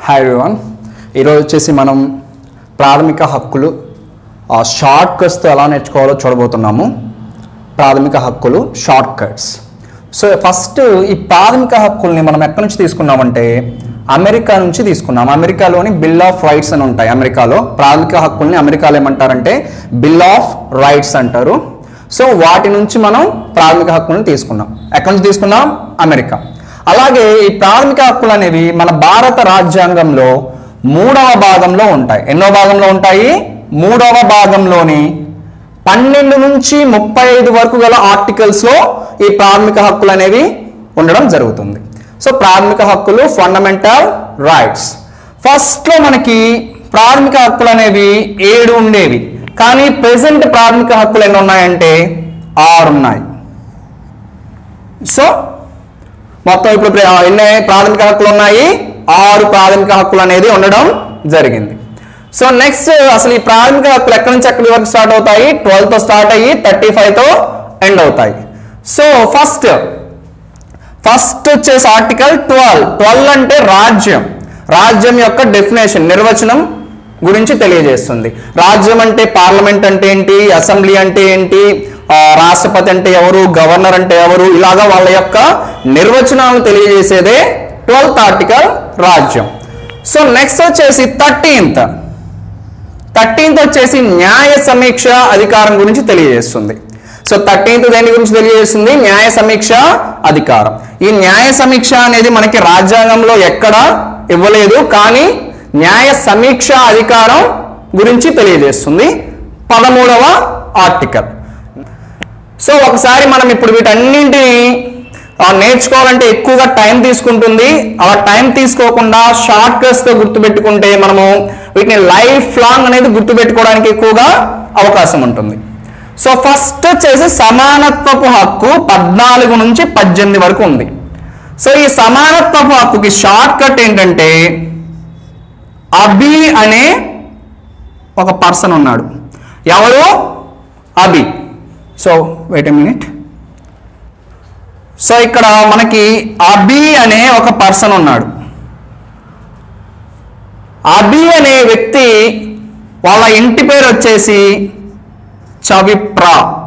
hi everyone ఈరోజు వచ్చేసి మనం ప్రాథమిక హక్కులు ఆ షార్ట్ కట్స్తో ఎలా నేర్చుకోవాలో చూడబోతున్నాము ప్రాథమిక హక్కులు షార్ట్ కట్స్ సో ఫస్ట్ ఈ ప్రాథమిక హక్కుల్ని మనం ఎక్కడి నుంచి తీసుకున్నామంటే అమెరికా నుంచి తీసుకున్నాం అమెరికాలోని బిల్ ఆఫ్ రైట్స్ అని ఉంటాయి అమెరికాలో ప్రాథమిక హక్కుల్ని అమెరికాలో ఏమంటారంటే బిల్ ఆఫ్ రైట్స్ అంటారు సో వాటి నుంచి మనం ప్రాథమిక హక్కులను తీసుకున్నాం ఎక్కడి నుంచి తీసుకున్నాం అమెరికా అలాగే ఈ ప్రాథమిక హక్కులు అనేవి మన భారత రాజ్యాంగంలో మూడవ భాగంలో ఉంటాయి ఎన్నో భాగంలో ఉంటాయి మూడవ భాగంలోని పన్నెండు నుంచి ముప్పై ఐదు వరకు గల ఆర్టికల్స్లో ఈ ప్రాథమిక హక్కులు అనేవి ఉండడం జరుగుతుంది సో ప్రాథమిక హక్కులు ఫండమెంటల్ రైట్స్ ఫస్ట్లో మనకి ప్రాథమిక హక్కులు అనేవి ఏడు ఉండేవి కానీ ప్రెసెంట్ ప్రాథమిక హక్కులు ఎన్ని ఉన్నాయంటే ఆరు ఉన్నాయి సో మొత్తం ఇప్పుడు ప్ర- ఎన్ని ప్రాథమిక హక్కులు ఉన్నాయి ఆరు ప్రాథమిక హక్కులు అనేది ఉండడం జరిగింది సో నెక్స్ట్ అసలు ఈ ప్రాథమిక హక్కులు ఎక్కడి నుంచి ఎక్కడి వరకు స్టార్ట్ అవుతాయి 12 తో స్టార్ట్ అయ్యి థర్టీ తో ఎండ్ అవుతాయి సో ఫస్ట్ ఫస్ట్ వచ్చేసి ఆర్టికల్ ట్వెల్వ్ ట్వెల్వ్ అంటే రాజ్యం రాజ్యం యొక్క డెఫినేషన్ నిర్వచనం గురించి తెలియజేస్తుంది రాజ్యం అంటే పార్లమెంట్ అంటే ఏంటి అసెంబ్లీ అంటే ఏంటి ఆ, రాష్ట్రపతి అంటే ఎవరు గవర్నర్ అంటే ఎవరు ఇలాగా వాళ్ళ యొక్క నిర్వచనాలను తెలియజేసేదే ట్వెల్త్ ఆర్టికల్ రాజ్యం సో నెక్స్ట్ వచ్చేసి థర్టీన్త్ థర్టీన్త్ వచ్చేసి న్యాయ సమీక్ష అధికారం గురించి తెలియజేస్తుంది సో థర్టీన్త్ దేని గురించి తెలియజేస్తుంది న్యాయ సమీక్ష అధికారం ఈ న్యాయ సమీక్ష అనేది మనకి రాజ్యాంగంలో ఎక్కడ ఇవ్వలేదు కానీ న్యాయ సమీక్ష అధికారం గురించి తెలియజేస్తుంది పదమూడవ ఆర్టికల్ సో ఒకసారి మనం ఇప్పుడు వీటన్నింటిని ఆ, నేర్చుకోవాలంటే ఎక్కువగా టైం తీసుకుంటుంది అలా టైం తీసుకోకుండా షార్ట్ కట్స్ తో గుర్తుపెట్టుకుంటే మనము వీటిని లైఫ్ లాంగ్ అనేది గుర్తుపెట్టుకోవడానికి ఎక్కువగా అవకాశం ఉంటుంది సో ఫస్ట్ వచ్చేసి సమానత్వపు హక్కు పద్నాలుగు నుంచి పద్దెనిమిది వరకు ఉంది సో ఈ సమానత్వపు హక్కుకి షార్ట్ కట్ ఏంటంటే అభి అనే ఒక పర్సన్ ఉన్నాడు ఎవరు Abhi so wait a minute so ఇక్కడ మనకి అభి అనే ఒక పర్సన్ ఉన్నాడు అభి అనే వ్యక్తి వాళ్ళ ఇంటి పేరు వచ్చేసి చవిప్ర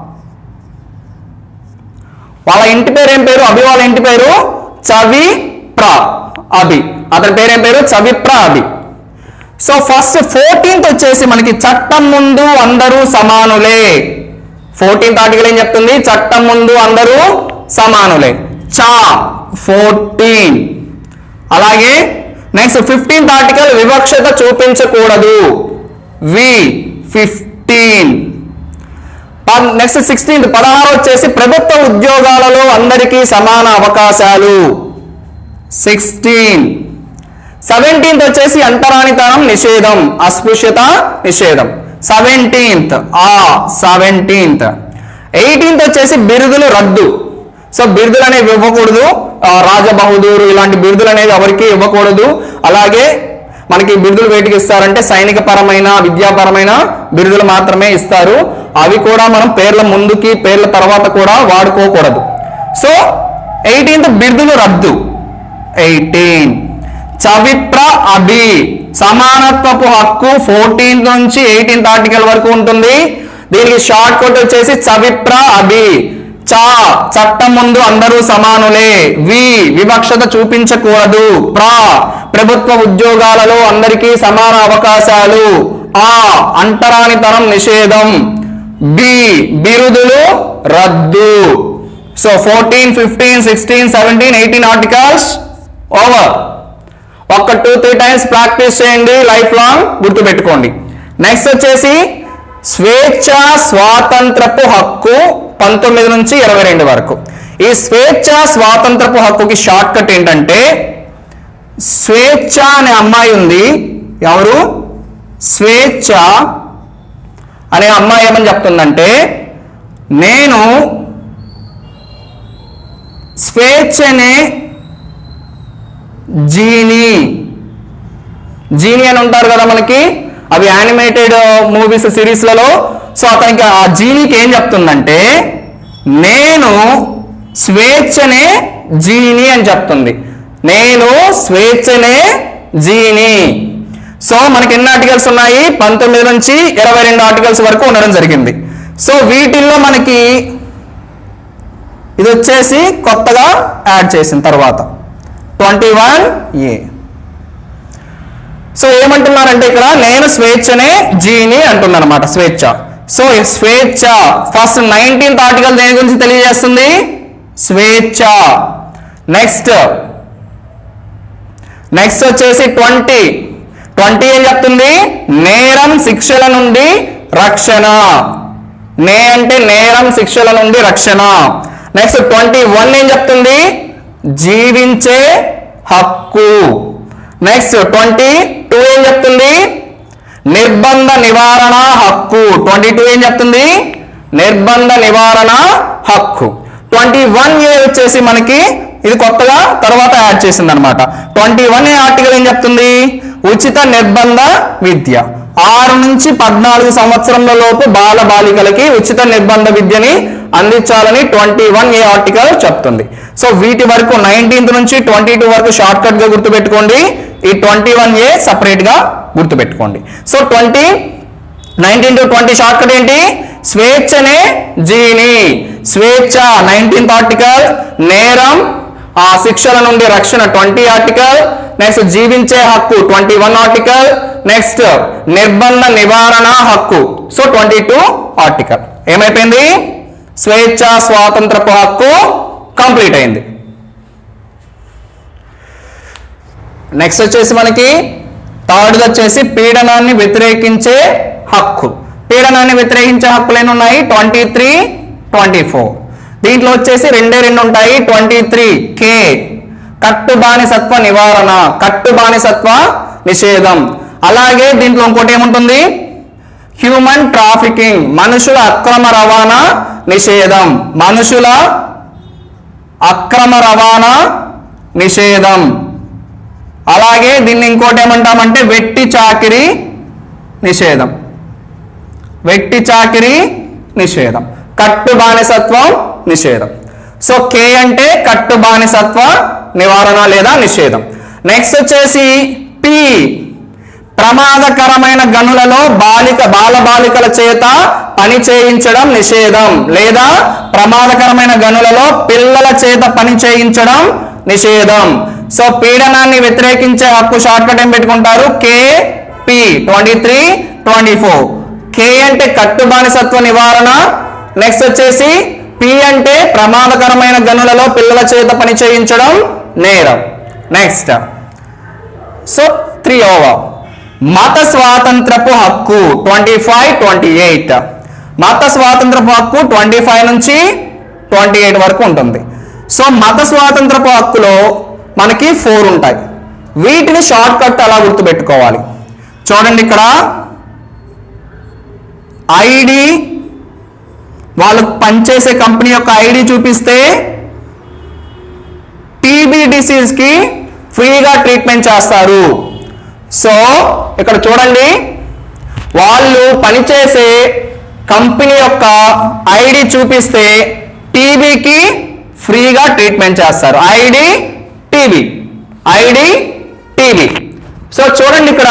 వాళ్ళ ఇంటి పేరు ఏం పేరు అభి వాళ్ళ ఇంటి పేరు చవిప్ర అభి అతని పేరు ఏం పేరు చవిప్ర అభి సో ఫస్ట్ ఫోర్టీన్త్ వచ్చేసి మనకి చట్టం ముందు అందరూ సమానులే ఫోర్టీన్త్ ఆర్టికల్ ఏం చెప్తుంది చట్టం ముందు అందరూ సమానులే చా ఫోర్టీన్ అలాగే నెక్స్ట్ ఫిఫ్టీన్త్ ఆర్టికల్ వివక్షత చూపించకూడదు వి ఫిఫ్టీన్ నెక్స్ట్ సిక్స్టీన్త్ పదహారు వచ్చేసి ప్రభుత్వ ఉద్యోగాలలో అందరికీ సమాన అవకాశాలు సిక్స్టీన్ సెవెంటీన్త్ వచ్చేసి అంటరానితనం నిషేధం అస్పృశ్యత నిషేధం సెవెంటీన్త్ ఆ సెవెంటీన్త్ ఎయిటీన్త్ వచ్చేసి బిరుదులు రద్దు సో బిరుదులు అనేవి ఇవ్వకూడదు ఆ, రాజబహదూరు ఇలాంటి బిరుదులు అనేవి ఎవరికి ఇవ్వకూడదు అలాగే మనకి బిరుదులు వేటికి ఇస్తారంటే సైనిక పరమైన విద్యాపరమైన బిరుదులు మాత్రమే ఇస్తారు అవి కూడా మనం పేర్ల ముందుకి పేర్ల తర్వాత కూడా వాడుకోకూడదు సో ఎయిటీన్త్ బిరుదులు రద్దు ఎయిటీన్ చవిప్ర అభి సమానత్వపు హక్కు ఫోర్టీన్త్ నుంచి ఎయిటీన్త్ ఆర్టికల్ వరకు ఉంటుంది దీనికి షార్ట్ కట్ వచ్చేసి చవిప్ర అభి చా చట్టం ముందు అందరూ సమానులే వి వివక్షత చూపించకూడదు ప్రా ప్రభుత్వ ఉద్యోగాలలో అందరికీ సమాన అవకాశాలు ఆ అంటరానితనం నిషేధం బి బిరుదులు రద్దు so fourteen fifteen sixteen seventeen eighteen articles over ఒక టూ త్రీ టైమ్స్ ప్రాక్టీస్ చేయండి లైఫ్ లాంగ్ గుర్తుపెట్టుకోండి నెక్స్ట్ వచ్చేసి స్వేచ్ఛ స్వాతంత్రపు హక్కు పంతొమ్మిది నుంచి ఇరవై రెండు వరకు ఈ స్వేచ్ఛ స్వాతంత్రపు హక్కుకి షార్ట్ కట్ ఏంటంటే స్వేచ్ఛ అనే అమ్మాయి ఉంది ఎవరు స్వేచ్ఛ అనే అమ్మాయి ఏమని చెప్తుందంటే నేను స్వేచ్ఛనే జీని జీని అని ఉంటారు కదా మనకి అవి యానిమేటెడ్ మూవీస్ సిరీస్లలో సో అతనికి ఆ జీనీకి ఏం చెప్తుందంటే నేను స్వేచ్ఛనే జీని అని చెప్తుంది నేను స్వేచ్ఛనే జీని సో మనకి ఎన్ని ఆర్టికల్స్ ఉన్నాయి పంతొమ్మిది నుంచి ఇరవై రెండు ఆర్టికల్స్ వరకు ఉండడం జరిగింది సో వీటిల్లో మనకి ఇది వచ్చేసి కొత్తగా యాడ్ చేసిన తర్వాత ట్వంటీ వన్ ఏ సో ఏమంటున్నారంటే ఇక్కడ నేను స్వేచ్ఛనే జీని అంటున్నాను అనమాట స్వేచ్ఛ సో ఈ స్వేచ్ఛ ఫస్ట్ నైన్టీన్త్ ఆర్టికల్ దేని గురించి తెలియజేస్తుంది స్వేచ్ఛ నెక్స్ట్ నెక్స్ట్ వచ్చేసి ట్వంటీ ట్వంటీ ఏం చెప్తుంది నేరం శిక్షల నుండి రక్షణ నే అంటే నేరం శిక్షల నుండి రక్షణ నెక్స్ట్ ట్వంటీ వన్ ఏం చెప్తుంది జీవించే హక్కు నెక్స్ట్ ట్వంటీ టూ ఏం చెప్తుంది నిర్బంధ నివారణ హక్కు ట్వంటీ టూ ఏం చెప్తుంది నిర్బంధ నివారణ హక్కు ట్వంటీ వన్ ఏ వచ్చేసి మనకి ఇది కొత్తగా తర్వాత యాడ్ చేసింది అనమాట ట్వంటీ వన్ ఏ ఆర్టికల్ ఏం చెప్తుంది ఉచిత నిర్బంధ విద్య ఆరు నుంచి పద్నాలుగు సంవత్సరంల లోపు బాల బాలికలకి ఉచిత నిర్బంధ విద్యని అందించాలని ట్వంటీ వన్ ఏ ఆర్టికల్ చెప్తుంది సో వీటి వరకు నైన్టీన్త్ నుంచి ట్వంటీ టూ వరకు షార్ట్ కట్ గా గుర్తుపెట్టుకోండి ఈ ట్వంటీ వన్ ఏ సపరేట్ గా గుర్తుపెట్టుకోండి so twenty nineteen to twenty short cut ఏంటి స్వేచ్ఛనే జీని స్వేచ్ఛ నైన్టీన్త్ ఆర్టికల్ నేరం ఆ శిక్షల నుండి రక్షణ ట్వంటీ ఆర్టికల్ నెక్స్ట్ జీవించే హక్కు ట్వంటీ వన్ ఆర్టికల్ నెక్స్ట్ నిర్బంధ నివారణ హక్కు సో ట్వంటీ టూ ఆర్టికల్ ఏమైపోయింది స్వేచ్ఛ స్వాతంత్రపు హక్కు కంప్లీట్ అయింది నెక్స్ట్ వచ్చేసి మనకి థర్డ్ వచ్చేసి పీడనాన్ని వ్యతిరేకించే హక్కు పీడనాన్ని వ్యతిరేకించే హక్కులు ఎన్ని ఉన్నాయి ట్వంటీ త్రీ ట్వంటీ ఫోర్ దీంట్లో వచ్చేసి రెండే రెండు ఉంటాయి ట్వంటీ త్రీ కే కట్టు బానిసత్వ నివారణ కట్టు బానిసత్వ నిషేధం అలాగే దీంట్లో ఇంకోటి ఏముంటుంది హ్యూమన్ ట్రాఫికింగ్ మనుషుల అక్రమ రవాణా నిషేధం మనుషుల అక్రమ రవాణా నిషేధం అలాగే దీన్ని ఇంకోటి ఏమంటామంటే వెట్టి చాకిరి నిషేధం వెట్టి చాకిరి నిషేధం కట్టు బానిసత్వం నిషేధం సో కే అంటే కట్టు బానిసత్వ నివారణ లేదా నిషేధం నెక్స్ట్ వచ్చేసి పి ప్రమాదకరమైన గనులలో బాలిక బాలబాలికల చేత పని చేయించడం నిషేధం లేదా ప్రమాదకరమైన గనులలో పిల్లల చేత పని చేయించడం నిషేధం సో పీడనాన్ని వ్యతిరేకించే హక్కు షార్ట్ కట్ ఏం పెట్టుకుంటారు K P twenty three twenty four K అంటే కట్టు బానిసత్వ నివారణ నెక్స్ట్ వచ్చేసి పి అంటే ప్రమాదకరమైన గనులలో పిల్లల చేత పని చేయించడం నేరం నెక్స్ట్ సో త్రీ ఓవర్ మత స్వాతంత్రపు హక్కు ట్వంటీ ఫైవ్ ట్వంటీ ఎయిట్ మత స్వాతంత్రపు హక్కు ట్వంటీ ఫైవ్ నుంచి ట్వంటీ ఎయిట్ వరకు ఉంటుంది సో మత స్వాతంత్రపు హక్కులో మనకి ఫోర్ ఉంటాయి వీటిని షార్ట్ కట్ అలా గుర్తుపెట్టుకోవాలి చూడండి ఇక్కడ ఐడి వాళ్ళు పనిచేసే కంపెనీ యొక్క ఐడి చూపిస్తే టీబీ డిసీజ్కి ఫ్రీగా ట్రీట్మెంట్ చేస్తారు సో ఇక్కడ చూడండి వాళ్ళు పనిచేసే కంపెనీ యొక్క ఐడి చూపిస్తే టీబీకి ఫ్రీగా ట్రీట్మెంట్ చేస్తారు ID TB ID TB so చూడండి ఇక్కడ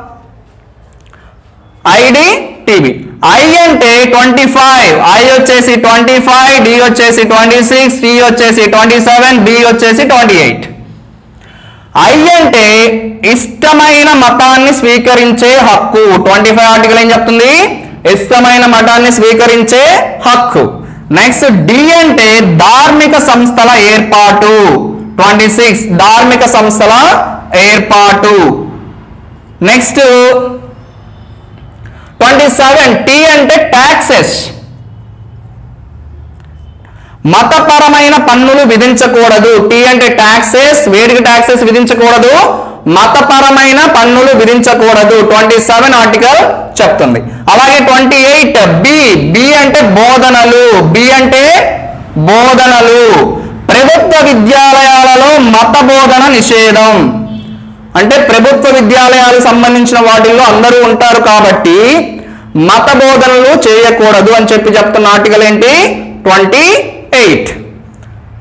ఐడి టీబీ ఐ అంటే ట్వంటీ ఫైవ్ ఐ వచ్చేసి ట్వంటీ ఫైవ్ డి వచ్చేసి ట్వంటీ సిక్స్ టీ వచ్చేసి ట్వంటీ సెవెన్ బి వచ్చేసి ట్వంటీ ఎయిట్ ఐ అంటే ఇష్టమైన మతాన్ని స్వీకరించే హక్కు ట్వంటీ ఫైవ్ ఆర్టికల్ ఏం చెప్తుంది ఇష్టమైన మతాన్ని స్వీకరించే హక్కు నెక్స్ట్ డి అంటే ధార్మిక సంస్థల ఏర్పాటు ట్వంటీ సిక్స్ ధార్మిక సంస్థల ఏర్పాటు నెక్స్ట్ ట్వంటీ సెవెన్ టీ అంటే ట్యాక్సెస్ మతపరమైన పన్నులు విధించకూడదు టీ అంటే ట్యాక్సెస్ వేడికి ట్యాక్సెస్ విధించకూడదు మతపరమైన పన్నులు విధించకూడదు ట్వంటీ సెవెన్ ఆర్టికల్ చెప్తుంది అలాగే ట్వంటీ ఎయిట్ బి బి అంటే బోధనలు బి అంటే బోధనలు ప్రభుత్వ విద్యాలయాలలో మత బోధన నిషేధం అంటే ప్రభుత్వ విద్యాలయాలకు సంబంధించిన వాటిల్లో అందరూ ఉంటారు కాబట్టి మత బోధనలు చేయకూడదు అని చెప్పి చెప్తున్న ఆర్టికల్ ఏంటి ట్వంటీ ఎయిట్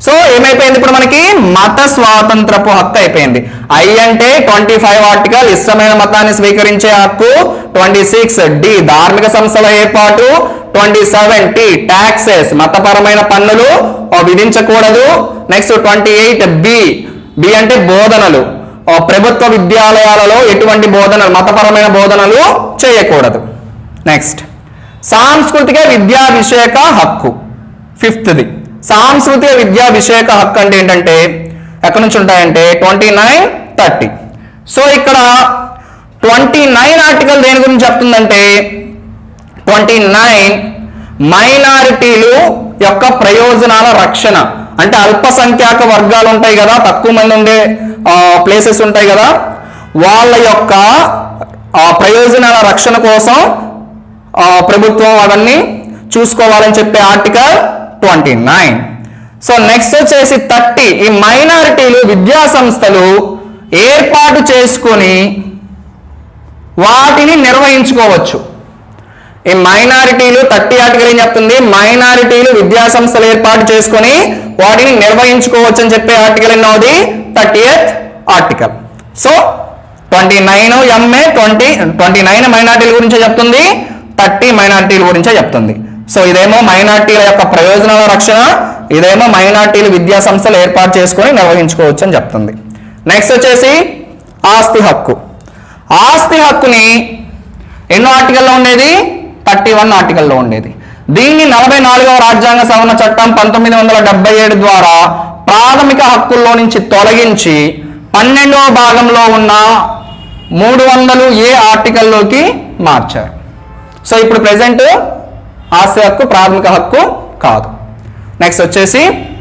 సో ఏమైపోయింది ఇప్పుడు మనకి మత స్వాతంత్రపు హక్కు అయిపోయింది ఐ అంటే ట్వంటీ ఫైవ్ ఆర్టికల్ ఇష్టమైన మతాన్ని స్వీకరించే హక్కు ట్వంటీ సిక్స్ డి ధార్మిక సంస్థల ఏర్పాటు ట్వంటీ సెవెన్ టి ట్యాక్సెస్ మతపరమైన పన్నులు ఆ, విధించకూడదు next twenty eight B B అంటే బోధనలు ఆ, ప్రభుత్వ విద్యాలయాలలో ఎటువంటి బోధనలు మతపరమైన బోధనలు చేయకూడదు నెక్స్ట్ సాంస్కృతిక విద్యాభిషేక హక్కు ఫిఫ్త్ది సాంస్కృతిక విద్యాభిషేక హక్కు అంటే ఏంటంటే ఎక్కడి నుంచి ఉంటాయంటే ట్వంటీ నైన్ థర్టీ సో ఇక్కడ ట్వంటీ నైన్ ఆర్టికల్ దేని గురించి చెప్తుందంటే ట్వంటీ నైన్ మైనారిటీలు యొక్క ప్రయోజనాల రక్షణ అంటే అల్పసంఖ్యాక వర్గాలు ఉంటాయి కదా తక్కువ మంది ఉండే ప్లేసెస్ ఉంటాయి కదా వాళ్ళ యొక్క ఆ, ప్రయోజనాల రక్షణ కోసం ఆ, ప్రభుత్వం అవన్నీ చూసుకోవాలని చెప్పే article twenty nine so next వచ్చేసి థర్టీ ఈ మైనారిటీలు విద్యా సంస్థలు ఏర్పాటు చేసుకొని వాటిని నిర్వహించుకోవచ్చు ఈ మైనారిటీలు థర్టీ ఆర్టికల్ ఏం చెప్తుంది మైనారిటీలు విద్యా సంస్థలు ఏర్పాటు చేసుకొని వాటిని నిర్వహించుకోవచ్చు అని చెప్పే ఆర్టికల్ ఎన్నోది thirty eighth article so twenty nine ఎంఏ ట్వంటీ ట్వంటీ నైన్ మైనారిటీల గురించే చెప్తుంది థర్టీ మైనారిటీల గురించే చెప్తుంది సో ఇదేమో మైనారిటీల యొక్క ప్రయోజనాల రక్షణ ఇదేమో మైనారిటీలు విద్యా సంస్థలు ఏర్పాటు చేసుకొని నిర్వహించుకోవచ్చు అని చెప్తుంది నెక్స్ట్ వచ్చేసి ఆస్తి హక్కు ఆస్తి హక్కుని ఎన్నో ఆర్టికల్లో ఉండేది థర్టీ వన్ ఆర్టికల్లో ఉండేది దీన్ని నలభై నాలుగవ రాజ్యాంగ సవరణ చట్టం పంతొమ్మిది వందల డెబ్బై ఏడు ద్వారా ప్రాథమిక హక్కుల్లో నుంచి తొలగించి పన్నెండవ భాగంలో ఉన్న మూడు వందలు ఏ ఆర్టికల్లోకి మార్చారు సో ఇప్పుడు ప్రెసెంట్ ఆస్తి హక్కు ప్రాథమిక హక్కు కాదు నెక్స్ట్ వచ్చేసి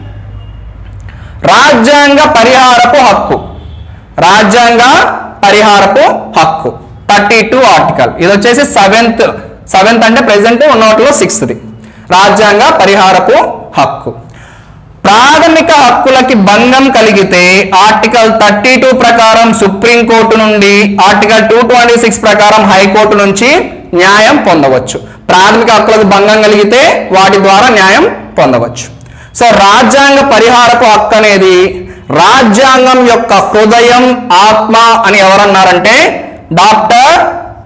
రాజ్యాంగ పరిహారపు హక్కు రాజ్యాంగ పరిహారపు హక్కు థర్టీ టూ ఆర్టికల్ ఇది వచ్చేసి సెవెంత్ సెవెంత్ అంటే ప్రెసెంట్ ఉన్నోటిలో సిక్స్త్ది రాజ్యాంగ పరిహారపు హక్కు ప్రాథమిక హక్కులకి భంగం కలిగితే ఆర్టికల్ థర్టీ టూ ప్రకారం సుప్రీంకోర్టు నుండి ఆర్టికల్ టూ ట్వంటీ సిక్స్ ప్రకారం హైకోర్టు నుంచి న్యాయం పొందవచ్చు ప్రాథమిక హక్కులకు భంగం కలిగితే వాటి ద్వారా న్యాయం పొందవచ్చు సో రాజ్యాంగ పరిహారపు హక్కు అనేది రాజ్యాంగం యొక్క హృదయం ఆత్మ అని ఎవరన్నారంటే doctor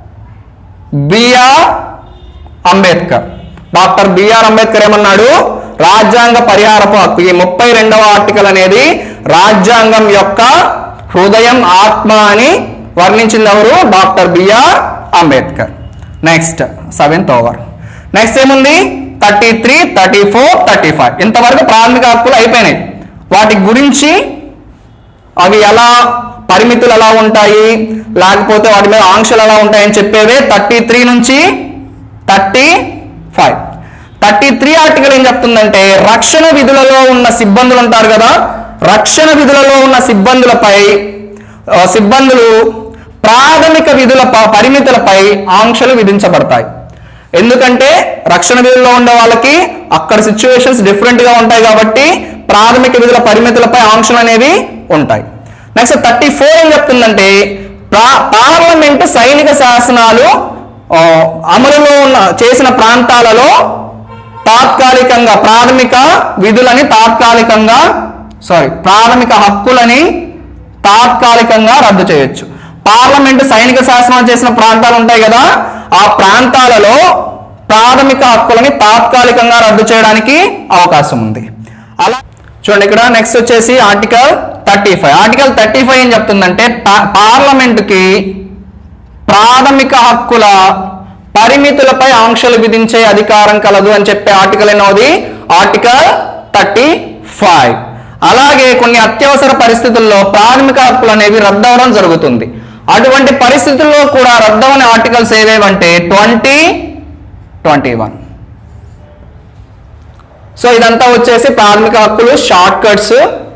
BR Ambedkar doctor BR Ambedkar ఏమన్నాడు రాజ్యాంగ పరిహారపు హక్కు ఈ ముప్పై రెండవ ఆర్టికల్ అనేది రాజ్యాంగం యొక్క హృదయం ఆత్మ అని వర్ణించింది ఎవరు doctor BR Ambedkar next seventh over next ఏముంది thirty three thirty four thirty five ఇంతవరకు ప్రాథమిక హక్కులు అయిపోయినాయి వాటి గురించి అవి ఎలా పరిమితులు ఎలా ఉంటాయి లేకపోతే వాటి మీద ఆంక్షలు ఎలా ఉంటాయని చెప్పేవే థర్టీ త్రీ నుంచి thirty five thirty three article ఏం చెప్తుందంటే రక్షణ విధులలో ఉన్న సిబ్బందులు ఉంటారు కదా రక్షణ విధులలో ఉన్న సిబ్బందులపై ఆ, సిబ్బందులు ప్రాథమిక విధుల ప- పరిమితులపై ఆంక్షలు విధించబడతాయి ఎందుకంటే రక్షణ విధుల్లో ఉండే వాళ్ళకి అక్కడ సిచ్యువేషన్స్ డిఫరెంట్ గా ఉంటాయి కాబట్టి ప్రాథమిక విధుల పరిమితులపై ఆంక్షలు అనేవి ఉంటాయి నెక్స్ట్ థర్టీ ఫోర్ ఏం చెప్తుందంటే ప్రా- పార్లమెంటు సైనిక శాసనాలు ఆ, అమలులో ఉన్న చేసిన ప్రాంతాలలో తాత్కాలికంగా ప్రాథమిక విధులని తాత్కాలికంగా సారీ ప్రాథమిక హక్కులని తాత్కాలికంగా రద్దు చేయొచ్చు పార్లమెంటు సైనిక శాసనాలు చేసిన ప్రాంతాలు ఉంటాయి కదా ఆ ప్రాంతాలలో ప్రాథమిక హక్కులని తాత్కాలికంగా రద్దు చేయడానికి అవకాశం ఉంది అలా చూడండి ఇక్కడ నెక్స్ట్ వచ్చేసి article thirty five article thirty five ఏం చెప్తుందంటే పా- పార్లమెంటుకి ప్రాథమిక హక్కుల పరిమితులపై ఆంక్షలు విధించే అధికారం కలదు అని చెప్పే ఆర్టికల్ ఎన్నోది ఆర్టికల్ థర్టీ ఫైవ్ అలాగే కొన్ని అత్యవసర పరిస్థితుల్లో ప్రాథమిక హక్కులు అనేవి రద్దవడం జరుగుతుంది అటువంటి పరిస్థితుల్లో కూడా రద్దవని ఆర్టికల్స్ ఏవేవంటే ట్వంటీ ట్వంటీ వన్ సో ఇదంతా వచ్చేసి ప్రాథమిక హక్కులు షార్ట్ కట్స్